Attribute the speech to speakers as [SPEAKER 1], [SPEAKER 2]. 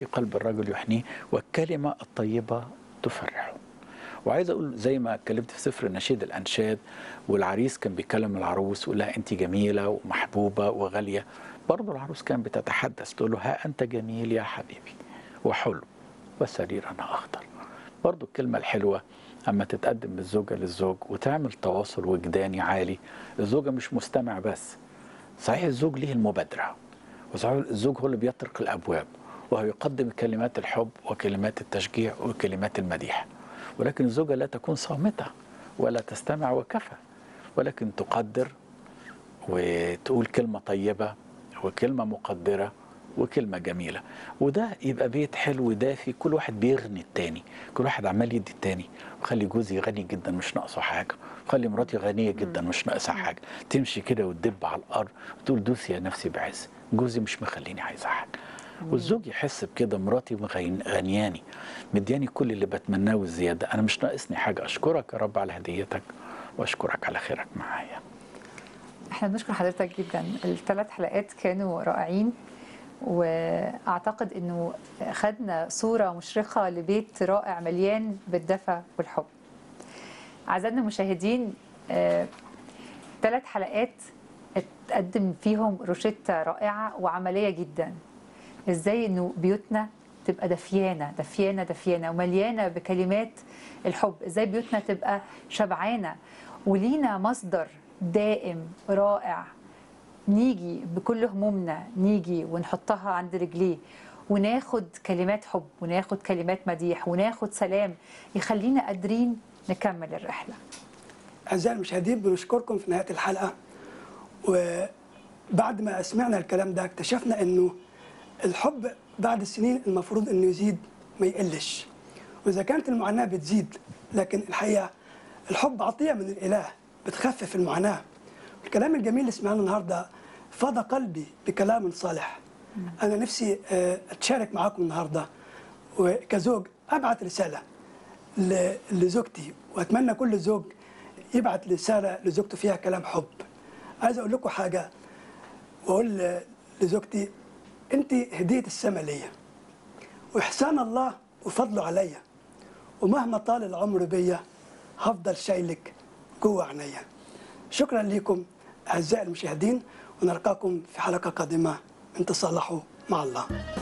[SPEAKER 1] في قلب الرجل يحنيه والكلمة الطيبة تفرحه وعايز اقول زي ما اتكلمت في سفر النشيد الانشاد والعريس كان بيكلم العروس ويقول لها انت جميله ومحبوبه وغاليه برضه العروس كان بتتحدث تقول له ها انت جميل يا حبيبي وحلو وسريرنا اخضر برضه الكلمه الحلوه اما تتقدم من الزوجه للزوج وتعمل تواصل وجداني عالي الزوجه مش مستمع بس صحيح الزوج ليه المبادره وصحيح الزوج هو اللي بيطرق الابواب وهو يقدم كلمات الحب وكلمات التشجيع وكلمات المديح ولكن الزوجة لا تكون صامتة ولا تستمع وكفى ولكن تقدر وتقول كلمة طيبة وكلمة مقدرة وكلمة جميلة وده يبقى بيت حلو دافي كل واحد بيغني التاني كل واحد عمال يدي التاني وخلي جوزي غني جدا مش ناقصه حاجة وخلي مراتي غنية جدا مش ناقصها حاجة تمشي كده وتدب على الأرض وتقول دوسي يا نفسي بعز جوزي مش مخليني عايزة حاجة والزوج يحس بكده مراتي غنياني مدياني كل اللي بتمناه والزياده انا مش ناقصني حاجه اشكرك يا رب على هديتك واشكرك على خيرك معايا
[SPEAKER 2] احنا بنشكر حضرتك جدا الثلاث حلقات كانوا رائعين واعتقد انه خدنا صوره مشرقه لبيت رائع مليان بالدفى والحب اعزائنا المشاهدين ثلاث حلقات اتقدم فيهم روشتة رائعة وعملية جدا ازاي انه بيوتنا تبقى دفيانه دفيانه دفيانه ومليانه بكلمات الحب ازاي بيوتنا تبقى شبعانه ولينا مصدر دائم رائع نيجي بكل همومنا نيجي ونحطها عند رجليه وناخد كلمات حب وناخد كلمات مديح وناخد سلام يخلينا قادرين نكمل الرحله
[SPEAKER 3] أعزائي المشاهدين بنشكركم في نهاية الحلقة وبعد ما سمعنا الكلام ده اكتشفنا أنه الحب بعد السنين المفروض انه يزيد ما يقلش واذا كانت المعاناه بتزيد لكن الحقيقه الحب عطيه من الاله بتخفف المعاناه الكلام الجميل اللي سمعناه النهارده فاض قلبي بكلام صالح انا نفسي اتشارك معاكم النهارده وكزوج ابعت رساله لزوجتي واتمنى كل زوج يبعت رساله لزوجته فيها كلام حب عايز اقول لكم حاجه واقول لزوجتي انت هديه السماء ليا واحسان الله وفضله عليا ومهما طال العمر بيا هفضل شايلك جوه عينيا شكرا لكم اعزائي المشاهدين ونلقاكم في حلقه قادمه من تصالحوا مع الله